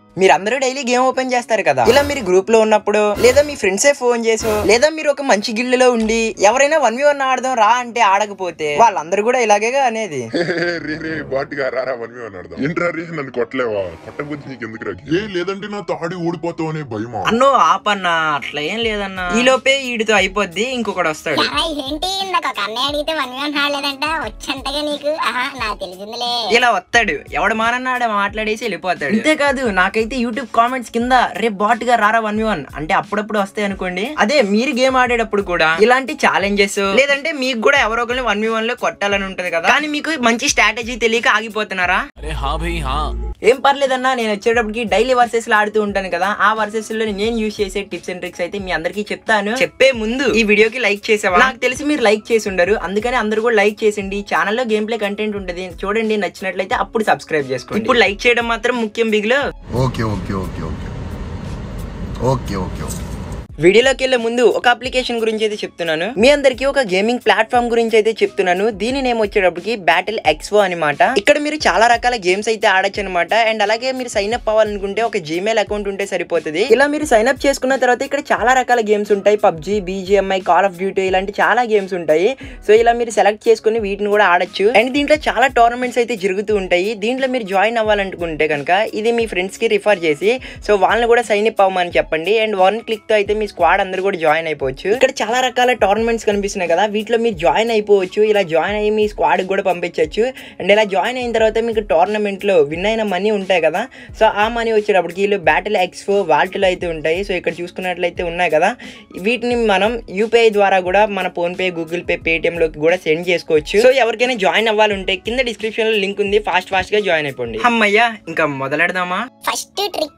మీరందరూ daily game open చేస్తారు కదా ఇలా మీరు గ్రూప్ లో ఉన్నప్పుడు లేదా మీ ఫ్రెండ్సే ఫోన్ చేసో లేదా మీరు ఒక మంచి గిల్లులో ఉండి ఎవరైనా వన్ వి వన్ ఆడదాం రా అంటే ఆడకపోతే వాళ్ళందరూ కూడా ఇలాగేగా అనేది రే రే బాటిగా రారా వన్ మీ వన్ ఆడదాం ఏంట్రా రే నన్ను కొట్టలేవా కొట్టకపోతే నీకు ఎందుకు రా ఏ లేదంటే నా తాడి ఊడిపోతావు అనే భయమా అన్నో ఆపన్నా అట్లా ఏం లేదన్నా ఈ లోపే ఈడితో అయిపోద్ది ఇంకొకడు వస్తాడు ఎరా, ఏంటి ఇందాక ఒక అన్నయ్య అడిగితే వన్ వన్ ఆడలేదంట వచ్చంతగా నీకు ఆహా నాకు తెలిసిందిలే ఇలా వస్తాడు ఎవడు మానన్నాడు మాట్లాడేసి వెళ్ళిపోతాడు అంతేకాదు నాకైతే యూట్యూబ్ కామెంట్స్ కింద రేపు బాట్ గా రారా వన్ వన్ అంటే అప్పుడప్పుడు వస్తాయి అనుకోండి అదే మీరు గేమ్ ఆడేటప్పుడు కూడా ఇలాంటి ఛాలెంజెస్ లేదంటే మీకు కూడా ఎవరో ఒకరిని వన్ వి వన్ లో కొట్టాలని ఉంటది కదా కానీ మీకు మంచి స్ట్రాటజీ తెలియక ఆగిపోతున్నారా अरे हाँ भाई हाँ ఏం పర్లేదన్నా నేను వచ్చేటప్పటికి డైలీ వర్సెస్ లో ఆడుతూ ఉంటాను కదా ఆ వర్సెస్ లో నేను యూస్ చేసే టిప్స్ అండ్ ట్రిక్స్ అయితే మీ అందరికీ చెప్తాను చెప్పే ముందు ఈ వీడియోకి లైక్ చేసావా నాకు తెలిసి మీరు లైక్ చేసి ఉండరు అందుకని అందరూ కూడా లైక్ చేసిండి ఛానల్లో గేమ్ ప్లే కంటెంట్ ఉంటుంది చూడండి నచ్చినట్లయితే అప్పుడు సబ్స్క్రైబ్ చేసుకోండి ఇప్పుడు లైక్ చేయడం మాత్రం ముఖ్యం బిగులు okay okay okay okay okay okay okay వీడియోలోకి వెళ్లే ముందు ఒక అప్లికేషన్ గురించి అయితే చెప్తున్నాను మీ అందరికి ఒక గేమింగ్ ప్లాట్ఫామ్ గురించి అయితే చెప్తున్నాను దీని నేమ్ వచ్చేటప్పటికి బ్యాటిల్ ఎక్స్వో అనమాట ఇక్కడ మీరు చాలా రకాల గేమ్స్ అయితే ఆడొచ్చు అనమాట అండ్ అలాగే మీరు సైన్ అప్ అవ్వాలనుకుంటే ఒక జీమెయిల్ అకౌంట్ ఉంటే సరిపోతుంది ఇలా మీరు సైన్ అప్ చేసుకున్న తర్వాత ఇక్కడ చాలా రకాల గేమ్స్ ఉంటాయి PUBG BGMI call of duty ఇలాంటి చాలా గేమ్స్ ఉంటాయి సో ఇలా మీరు సెలెక్ట్ చేసుకుని వీటిని కూడా ఆడొచ్చు అండ్ దీంట్లో చాలా టోర్నమెంట్స్ అయితే జరుగుతూ ఉంటాయి దీంట్లో మీరు జాయిన్ అవ్వాలనుకుంటే కనుక ఇది మీ ఫ్రెండ్స్ కి రిఫర్ చేసి సో వాళ్ళని కూడా సైన్ అప్ అవ్వమని చెప్పండి అండ్ వన్ క్లిక్ తో అయితే మీ స్క్వాడ్ అందరూ కూడా జాయిన్ అయిపోవచ్చు ఇక్కడ చాలా రకాల టోర్నమెంట్స్ కనిపిస్తున్నాయి కదా వీటిలో మీరు జాయిన్ అయిపోవచ్చు ఇలా జాయిన్ అయ్యి మీ స్క్వాడ్ కూడా పంపించవచ్చు అండ్ ఇలా జాయిన్ అయిన తర్వాత మీకు టోర్నమెంట్ లో విన్ అయిన మనీ ఉంటాయి కదా సో ఆ మనీ వచ్చేటప్పటికి వీళ్ళు బ్యాటిల్ ఎక్స్పో వాల్ట్లో అయితే ఉంటాయి సో ఇక్కడ చూసుకున్నట్లయితే ఉన్నాయి కదా వీటిని మనం యూపీఐ ద్వారా కూడా మన PhonePe Google Pay Paytm లోకి కూడా సెండ్ చేసుకోవచ్చు సో ఎవరికైనా జాయిన్ అవ్వాలంటే కింద డిస్క్రిప్షన్ లో లింక్ ఉంది ఫాస్ట్ ఫాస్ట్ గా జాయిన్ అయిపోండి అమ్మయ్యా ఇంకా మొదలెడదామా ఫస్ట్ ట్రిక్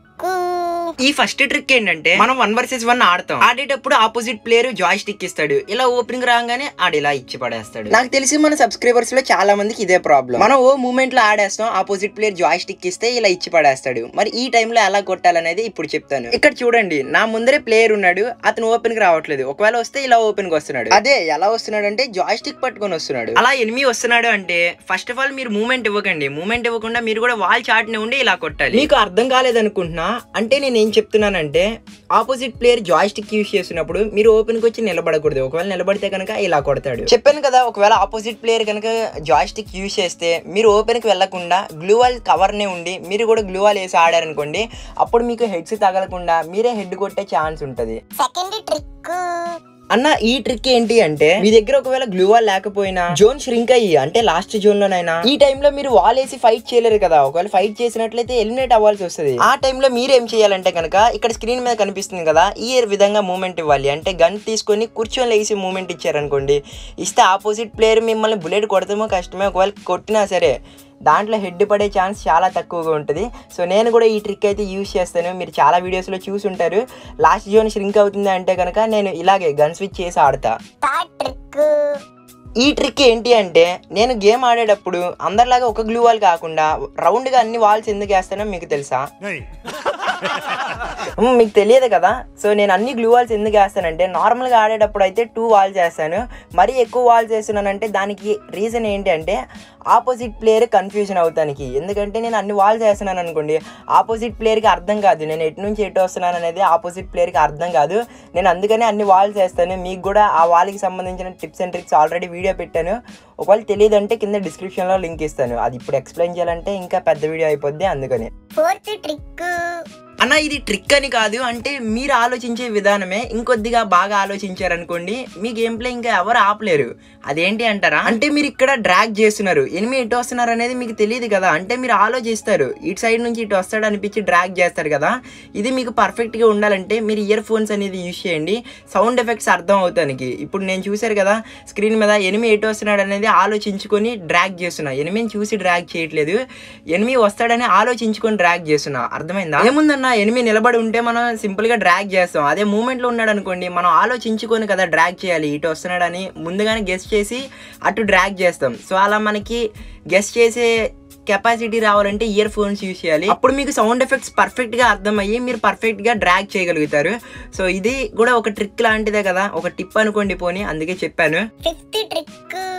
ఈ ఫస్ట్ ట్రిక్ ఏంటంటే మనం వన్ వర్సెస్ వన్ ఆడతాం ఆడేటప్పుడు ఆపోజిట్ ప్లేయర్ జాయ్ స్టిక్ ఇస్తాడు ఇలా ఓపెనింగ్ రాగానే ఆడు ఇలా ఇచ్చి పడేస్తాడు నాకు తెలిసి మన సబ్స్క్రైబర్స్ లో చాలా మందికి ఇదే ప్రాబ్లం మనం ఓ మూమెంట్ లో ఆడేస్తాం ఆపోజిట్ ప్లేయర్ జాయ్ స్టిక్ ఇస్తే ఇలా ఇచ్చి పడేస్తాడు మరి ఈ టైంలో ఎలా కొట్టాలనేది ఇప్పుడు చెప్తాను ఇక్కడ చూడండి నా ముందరే ప్లేయర్ ఉన్నాడు అతను ఓపెన్ కి రావట్లేదు ఒకవేళ వస్తే ఇలా ఓపెన్ కి వస్తున్నాడు అదే ఎలా వస్తున్నాడు అంటే జాయ్ స్టిక్ పట్టుకొని వస్తున్నాడు అలా ఎనిమి వస్తున్నాడు అంటే ఫస్ట్ ఆఫ్ ఆల్ మీరు మూమెంట్ ఇవ్వకండి మూమెంట్ ఇవ్వకుండా మీరు కూడా వాల్ చాట్ని ఉండి ఇలా కొట్టాలి మీకు అర్థం కాలేదనుకుంటున్నా అంటే నేను ఏం చెప్తున్నానంటే opposite player joystick use చేస్తున్నప్పుడు మీరు ఓపెన్ కి వచ్చి నిలబడకూడదు ఒకవేళ నిలబడితే కనుక ఇలా కొడతాడు చెప్పాను కదా ఒకవేళ ఆపోజిట్ ప్లేయర్ కనుక జాయ్ స్టిక్ యూస్ చేస్తే మీరు ఓపెన్ కి వెళ్లకుండా గ్లూవాల్ కవర్ నే ఉండి మీరు కూడా గ్లూవాల్ వేసి ఆడారనుకోండి అప్పుడు మీకు హెడ్స్ తగలకుండా మీరే హెడ్ కొట్టే ఛాన్స్ ఉంటది సెకండ్ ట్రిక్ అన్న ఈ ట్రిక్ ఏంటి అంటే మీ దగ్గర ఒకవేళ గ్లూ వాల్ లేకపోయినా జోన్ ష్రింక్ అయ్యి అంటే లాస్ట్ జోన్ లోనైనా ఈ టైంలో మీరు వాల్ వేసి ఫైట్ చేయలేరు కదా ఒకవేళ ఫైట్ చేసినట్లయితే ఎలిమినేట్ అవ్వాల్సి వస్తుంది ఆ టైంలో మీరు ఏం చేయాలంటే కనుక ఇక్కడ స్క్రీన్ మీద కనిపిస్తుంది కదా ఈ విధంగా మూమెంట్ ఇవ్వాలి అంటే గన్ తీసుకొని కూర్చొని లేసి మూమెంట్ ఇచ్చారనుకోండి ఇస్తే ఆపోజిట్ ప్లేయర్ మిమ్మల్ని బుల్లెట్ కొడతామో కష్టమే ఒకవేళ కొట్టినా సరే దాంట్లో హెడ్ పడే ఛాన్స్ చాలా తక్కువగా ఉంటుంది సో నేను కూడా ఈ ట్రిక్ అయితే యూస్ చేస్తాను మీరు చాలా వీడియోస్లో చూసి ఉంటారు లాస్ట్ జోన్ ష్రింక్ అవుతుంది అంటే కనుక నేను ఇలాగే గన్ స్విచ్ చేసి ఆడతా థర్డ్ ట్రిక్ ఈ ట్రిక్ ఏంటి అంటే నేను గేమ్ ఆడేటప్పుడు అందరిలాగా ఒక గ్లూ వాల్ కాకుండా రౌండ్గా అన్ని వాల్స్ ఎందుకు వేస్తానో మీకు తెలుసా ఉమ్, మీకు తెలియదు కదా సో నేను అన్ని గ్లూ వాల్స్ ఎందుకు వేస్తానంటే నార్మల్గా ఆడేటప్పుడు అయితే టూ వాల్స్ వేస్తాను మరీ ఎక్కువ వాల్స్ వేస్తున్నానంటే దానికి రీజన్ ఏంటి అంటే ఆపోజిట్ ప్లేయర్ కన్ఫ్యూజన్ అవుతానికి ఎందుకంటే నేను అన్ని వాల్స్ వేస్తున్నాను అనుకోండి ఆపోజిట్ ప్లేయర్కి అర్థం కాదు నేను ఎటు నుంచి ఎటు వస్తున్నాను అనేది ఆపోజిట్ ప్లేయర్కి అర్థం కాదు నేను అందుకనే అన్ని వాల్స్ వేస్తాను మీకు కూడా ఆ వాల్కి సంబంధించిన tips and tricks already video పెట్టాను ఒకవేళ తెలియదంటే కింద డిస్క్రిప్షన్లో లింక్ ఇస్తాను అది ఇప్పుడు ఎక్స్ప్లెయిన్ చేయాలంటే ఇంకా పెద్ద వీడియో అయిపోద్ది అందుకని ఫోర్త్ ట్రిక్ అన్న ఇది ట్రిక్ అని కాదు అంటే మీరు ఆలోచించే విధానమే ఇంకొద్దిగా బాగా ఆలోచించారనుకోండి మీ గేమ్ ప్లే ఇంకా ఎవరు ఆపలేరు అదేంటి అంటారా అంటే మీరు ఇక్కడ డ్రాగ్ చేస్తున్నారు ఎనిమి ఎటు వస్తున్నారు అనేది మీకు తెలియదు కదా అంటే మీరు ఆలోచిస్తారు ఇటు సైడ్ నుంచి ఇటు వస్తాడు అనిపించి డ్రాగ్ చేస్తారు కదా ఇది మీకు పర్ఫెక్ట్ గా ఉండాలంటే మీరు ఇయర్ ఫోన్స్ అనేది యూజ్ చేయండి సౌండ్ ఎఫెక్ట్స్ అర్థం అవుతానికి ఇప్పుడు నేను చూశారు కదా స్క్రీన్ మీద ఎనిమి ఎటు వస్తున్నాడు అనేది ఆలోచించుకొని డ్రాగ్ చేస్తున్నా ఎనిమిని చూసి డ్రాగ్ చేయట్లేదు ఎనిమి వస్తాడని ఆలోచించుకొని డ్రాగ్ చేస్తున్నా అర్థమైందా ఏముందన్న ఎనిమి నిలబడి ఉంటే మనం సింపుల్ గా డ్రాగ్ చేస్తాం అదే మూమెంట్ లో ఉన్నాడు అనుకోండి మనం ఆలోచించుకొని కదా డ్రాగ్ చేయాలి ఇటు వస్తున్నాడని ముందుగానే గెస్ట్ చేసి అటు డ్రాగ్ చేస్తాం సో అలా మనకి గెస్ట్ చేసే కెపాసిటీ రావాలంటే ఇయర్ ఫోన్స్ యూస్ చేయాలి అప్పుడు మీకు సౌండ్ ఎఫెక్ట్స్ పర్ఫెక్ట్ గా అర్థమయ్యి మీరు పర్ఫెక్ట్ గా డ్రాగ్ చేయగలుగుతారు సో ఇది కూడా ఒక ట్రిక్ లాంటిదే కదా ఒక టిప్ అనుకోండి పోనీ అందుకే చెప్పాను ఫిఫ్త్ ట్రిక్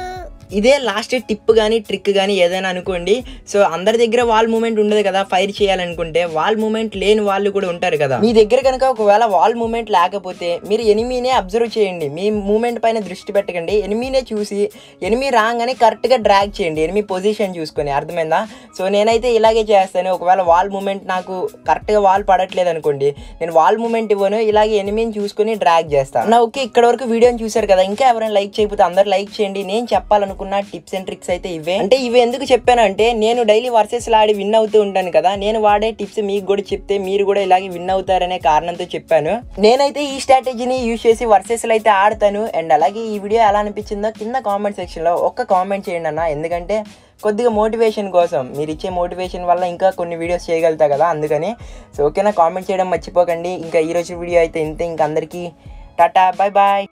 ఇదే లాస్ట్ టిప్ కానీ ట్రిక్ కానీ ఏదైనా అనుకోండి సో అందరి దగ్గర వాల్ మూమెంట్ ఉండదు కదా ఫైర్ చేయాలనుకుంటే వాల్ మూమెంట్ లేని వాళ్ళు కూడా ఉంటారు కదా మీ దగ్గర కనుక ఒకవేళ వాల్ మూమెంట్ లేకపోతే మీరు ఎనిమీనే అబ్జర్వ్ చేయండి మీ మూమెంట్ పైన దృష్టి పెట్టకండి ఎనిమీనే చూసి ఎనిమి రాగానే కరెక్ట్గా డ్రాగ్ చేయండి ఎనిమి పొజిషన్ చూసుకొని అర్థమైందా సో నేనైతే ఇలాగే చేస్తాను ఒకవేళ వాల్ మూమెంట్ నాకు కరెక్ట్గా వాల్ పడట్లేదు అనుకోండి నేను వాల్ మూమెంట్ ఇవ్వను ఇలాగే ఎనిమిని చూసుకొని డ్రాగ్ చేస్తాను నా ఓకే ఇక్కడ వరకు వీడియోని చూసారు కదా ఇంకా ఎవరైనా లైక్ చేయకపోతే అందరు లైక్ చేయండి నేను చెప్పాలనుకున్న టిప్స్ అండ్ ట్రిక్స్ అయితే ఇవే అంటే ఇవి ఎందుకు చెప్పాను అంటే నేను డైలీ వర్సెస్ ఆడి విన్ అవుతూ ఉంటాను కదా నేను వాడే టిప్స్ మీకు కూడా చెప్తే మీరు కూడా ఇలాగే విన్ అవుతారనే కారణంతో చెప్పాను నేనైతే ఈ స్ట్రాటజీని యూజ్ చేసి వర్సెస్ అయితే ఆడతాను అండ్ అలాగే ఈ వీడియో ఎలా అనిపించిందో కింద కామెంట్ సెక్షన్లో ఒక్క కామెంట్ చేయండి అన్న ఎందుకంటే కొద్దిగా మోటివేషన్ కోసం మీరు ఇచ్చే మోటివేషన్ వల్ల ఇంకా కొన్ని వీడియోస్ చేయగలుగుతా కదా అందుకని సో ఓకేనా కామెంట్ చేయడం మర్చిపోకండి ఇంకా ఈరోజు వీడియో అయితే ఇంతే ఇంకా అందరికీ టాటా బాయ్ బాయ్